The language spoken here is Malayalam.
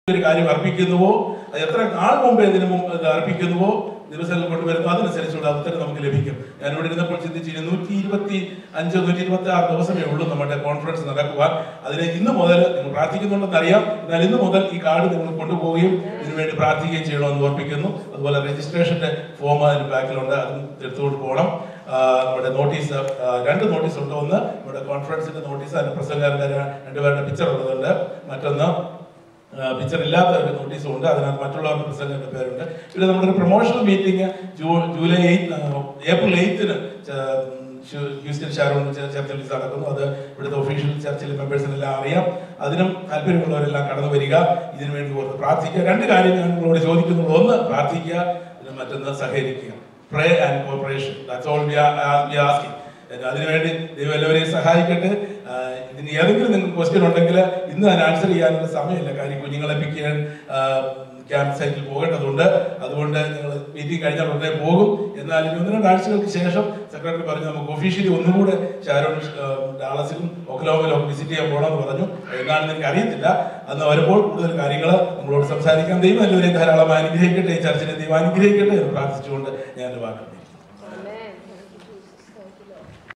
ഒരു കാര്യം അർപ്പിക്കുന്നുവോ അത് എത്ര നാൾ മുമ്പ് ഇതിനു മുമ്പ് ഇത് അർപ്പിക്കുന്നുവോ ദിവസങ്ങൾ കൊണ്ടുവരുന്നു അതിനനുസരിച്ചുള്ള ഉത്തരം നമുക്ക് ലഭിക്കും ഞാൻ ഇവിടെ ഇരുന്നപ്പോൾ ചിന്തിച്ചു നൂറ്റി ഇരുപത്തി അഞ്ച് നൂറ്റി ഇരുപത്തി ആറ് ദിവസമേ ഉള്ളൂ നമ്മുടെ കോൺഫറൻസ് നടക്കുവാൻ അതിന് ഇന്ന് മുതൽ നിങ്ങൾ പ്രാർത്ഥിക്കുന്നുണ്ടെന്ന് അറിയാം എന്നാൽ ഇന്ന് മുതൽ ഈ കാർഡ് നിങ്ങൾ കൊണ്ടുപോവുകയും ഇതിനുവേണ്ടി പ്രാർത്ഥിക്കുകയും ചെയ്യണമെന്ന് ഓർപ്പിക്കുന്നു അതുപോലെ രജിസ്ട്രേഷന്റെ ഫോം അതിന് ബാക്കിലുണ്ട് അതും എടുത്തുകൊണ്ട് പോകണം ആ, നമ്മുടെ നോട്ടീസ് ആ, രണ്ട് നോട്ടീസ് ഉണ്ട് ഒന്ന് നമ്മുടെ കോൺഫറൻസിന്റെ നോട്ടീസ് അതിന് പ്രസംഗക്കാരുടെ രണ്ടുപേരുടെ പിക്ചർ ഉള്ളതുണ്ട് മറ്റൊന്ന് പിക്ചർ ഇല്ലാത്ത ഒരു നോട്ടീസും ഉണ്ട് അതിനകത്ത് മറ്റുള്ളവരുടെ പ്രസംഗങ്ങളുടെ പേരുണ്ട് പിന്നെ നമ്മുടെ ഒരു promotional meeting July eight April എയ്ത്തിന് ഹ്യൂസ്റ്റൺ ഷാരോൺ ചർച്ചിൽ വെച്ച് നടക്കുന്നു അത് ഇവിടുത്തെ ഒഫീഷ്യൽ ചർച്ചിലെ മെമ്പേഴ്സിനെല്ലാം അറിയാം അതിനും താല്പര്യമുള്ളവരെല്ലാം കടന്നു വരിക ഇതിനു വേണ്ടി ഓർത്ത് പ്രാർത്ഥിക്കുക രണ്ട് കാര്യം ഞാൻ നിങ്ങളോട് ചോദിക്കുന്നുള്ളൂ ഒന്ന് പ്രാർത്ഥിക്കുക പിന്നെ മറ്റൊന്ന് സഹകരിക്കുക pray and cooperation that's all we are asking അതിനുവേണ്ടി ദൈവം എല്ലാവരെയും സഹായിക്കട്ടെ ആ, ഇതിന് ഏതെങ്കിലും നിങ്ങൾക്ക് ക്വസ്റ്റ്യൻ ഉണ്ടെങ്കിൽ ഇന്ന് അതിന് ആൻസർ ചെയ്യാനുള്ള സമയമില്ല കാര്യം കുഞ്ഞുങ്ങളെ പിക്ക് ചെയ്യാൻ ക്യാമ്പ് സൈറ്റിൽ പോകേണ്ടതുണ്ട് അതുകൊണ്ട് ഞങ്ങൾ മീറ്റിംഗ് കഴിഞ്ഞാൽ ഉടനെ പോകും എന്നാൽ ഇനി ഒന്ന് രണ്ട് ആഴ്ചകൾക്ക് ശേഷം സെക്രട്ടറി പറഞ്ഞു നമുക്ക് ഒഫീഷ്യലി ഒന്നുകൂടെ ഷാരോൺ ആ, ഡാളസിലും ഒക്ലോമിലും ഒക്കെ വിസിറ്റ് ചെയ്യാൻ പോകണമെന്ന് പറഞ്ഞു എന്നാണെന്ന് എനിക്ക് അറിയത്തില്ല അന്ന് വരുമ്പോൾ കൂടുതൽ കാര്യങ്ങൾ നമ്മളോട് സംസാരിക്കാൻ ദൈവം എല്ലാവരെയും ധാരാളം അനുഗ്രഹിക്കട്ടെ ഈ ചർച്ചിനെ ദൈവം അനുഗ്രഹിക്കട്ടെ എന്ന് പ്രാർത്ഥിച്ചുകൊണ്ട് ഞാൻ എൻ്റെ വാക്ക്